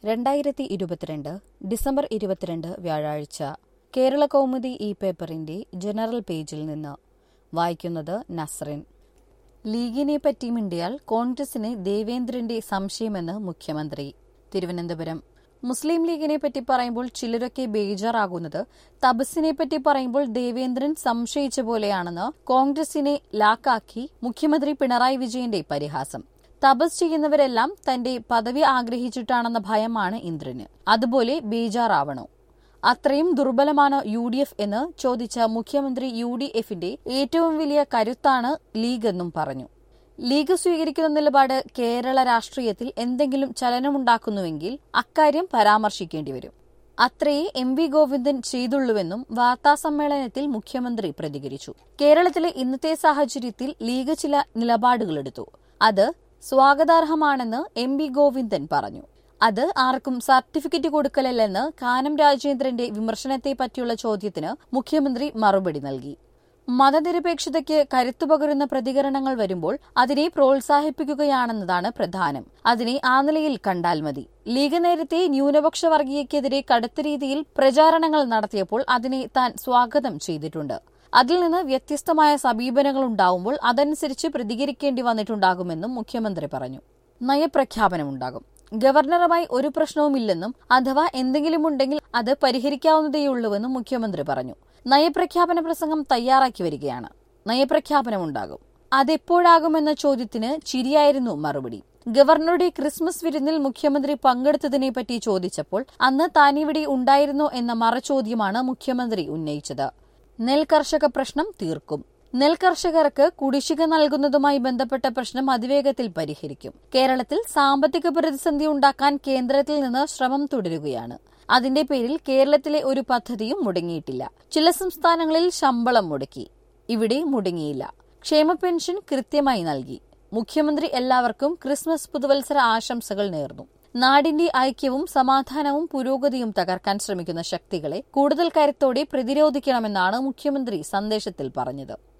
രണ്ടായിരത്തി ഇരുപത്തിരണ്ട് ഡിസംബർ ഇരുപത്തിരണ്ട് വ്യാഴാഴ്ച കേരള കൗമുദി ഈ പേപ്പറിന്റെ ജനറൽ പേജിൽ നിന്ന് വായിക്കുന്നത് നസ്റിൻ ലീഗിനെ പറ്റി മിണ്ടിയാൽ കോൺഗ്രസിന് ദേവേന്ദ്രന്റെ സംശയമെന്ന് മുഖ്യമന്ത്രി തിരുവനന്തപുരം മുസ്ലിം ലീഗിനെ പറ്റി പറയുമ്പോൾ ചിലരൊക്കെ ബേജാറാകുന്നത് തപസ്സിനെ പറ്റി പറയുമ്പോൾ ദേവേന്ദ്രൻ സംശയിച്ച പോലെയാണെന്ന് കോൺഗ്രസിനെ ലാക്കാക്കി മുഖ്യമന്ത്രി പിണറായി വിജയന്റെ പരിഹാസം തപസ് ചെയ്യുന്നവരെല്ലാം തന്റെ പദവി ആഗ്രഹിച്ചിട്ടാണെന്ന ഭയമാണ് ഇന്ദ്രന് അതുപോലെ ബേജാറാവണോ അത്രയും ദുർബലമാണ് യു ഡി എഫ് എന്ന് ചോദിച്ച മുഖ്യമന്ത്രി യു ഡി എഫിന്റെ ഏറ്റവും വലിയ കരുത്താണ് ലീഗ് എന്നും പറഞ്ഞു ലീഗ് സ്വീകരിക്കുന്ന നിലപാട് കേരള രാഷ്ട്രീയത്തിൽ എന്തെങ്കിലും ചലനമുണ്ടാക്കുന്നുവെങ്കിൽ അക്കാര്യം പരാമർശിക്കേണ്ടി വരും അത്രയേ എം വി ഗോവിന്ദൻ ചെയ്തുള്ളൂവെന്നും വാർത്താസമ്മേളനത്തിൽ മുഖ്യമന്ത്രി പ്രതികരിച്ചു കേരളത്തിലെ ഇന്നത്തെ സാഹചര്യത്തിൽ ലീഗ് ചില നിലപാടുകളെടുത്തു അത് സ്വാഗതാർഹമാണെന്ന് എം വി ഗോവിന്ദൻ പറഞ്ഞു അത് ആർക്കും സർട്ടിഫിക്കറ്റ് കൊടുക്കലല്ലെന്ന് കാനം രാജേന്ദ്രന്റെ വിമർശനത്തെ പറ്റിയുള്ള ചോദ്യത്തിന് മുഖ്യമന്ത്രി മറുപടി നൽകി മതനിരപേക്ഷതയ്ക്ക് കരുത്തുപകരുന്ന പ്രതികരണങ്ങൾ വരുമ്പോൾ അതിനെ പ്രോത്സാഹിപ്പിക്കുകയാണെന്നതാണ് പ്രധാനം അതിനെ ആ നിലയിൽ കണ്ടാൽ മതി ലീഗ് നേരത്തെ ന്യൂനപക്ഷ വർഗീയക്കെതിരെ കടുത്ത രീതിയിൽ പ്രചാരണങ്ങൾ നടത്തിയപ്പോൾ അതിനെ താൻ സ്വാഗതം ചെയ്തിട്ടുണ്ട് അതിൽ നിന്ന് വ്യത്യസ്തമായ സമീപനങ്ങൾ ഉണ്ടാവുമ്പോൾ അതനുസരിച്ച് പ്രതികരിക്കേണ്ടി വന്നിട്ടുണ്ടാകുമെന്നും മുഖ്യമന്ത്രി പറഞ്ഞു നയപ്രഖ്യാപനമുണ്ടാകും ഗവർണറുമായി ഒരു പ്രശ്നവുമില്ലെന്നും അഥവാ എന്തെങ്കിലും ഉണ്ടെങ്കിൽ അത് പരിഹരിക്കാവുന്നതേയുള്ളൂവെന്നും മുഖ്യമന്ത്രി പറഞ്ഞു നയപ്രഖ്യാപന പ്രസംഗം തയ്യാറാക്കി വരികയാണ് നയപ്രഖ്യാപനമുണ്ടാകും അതെപ്പോഴാകുമെന്ന ചോദ്യത്തിന് ചിരിയായിരുന്നു മറുപടി ഗവർണറുടെ ക്രിസ്മസ് വിരുന്നിൽ മുഖ്യമന്ത്രി പങ്കെടുത്തതിനെപ്പറ്റി ചോദിച്ചപ്പോൾ അന്ന് താനിവിടെ ഉണ്ടായിരുന്നോ എന്ന മറചോദ്യമാണ് മുഖ്യമന്ത്രി ഉന്നയിച്ചത് നെൽകർഷക പ്രശ്നം തീർക്കും നെൽകർഷകർക്ക് കുടിശ്ശിക നൽകുന്നതുമായി ബന്ധപ്പെട്ട പ്രശ്നം അതിവേഗത്തിൽ പരിഹരിക്കും കേരളത്തിൽ സാമ്പത്തിക പ്രതിസന്ധി ഉണ്ടാക്കാൻ കേന്ദ്രത്തിൽ നിന്ന് ശ്രമം തുടരുകയാണ് അതിന്റെ പേരിൽ കേരളത്തിലെ ഒരു പദ്ധതിയും മുടങ്ങിയിട്ടില്ല ചില സംസ്ഥാനങ്ങളിൽ ശമ്പളം മുടക്കി ഇവിടെ മുടങ്ങിയില്ല ക്ഷേമ പെൻഷൻ കൃത്യമായി നൽകി മുഖ്യമന്ത്രി എല്ലാവർക്കും ക്രിസ്മസ് പുതുവത്സര ആശംസകൾ നേർന്നു നാടിന്റെ ഐക്യവും സമാധാനവും പുരോഗതിയും തകർക്കാൻ ശ്രമിക്കുന്ന ശക്തികളെ കൂടുതൽ കരുത്തോടെ പ്രതിരോധിക്കണമെന്നാണ് മുഖ്യമന്ത്രി സന്ദേശത്തിൽ പറഞ്ഞത്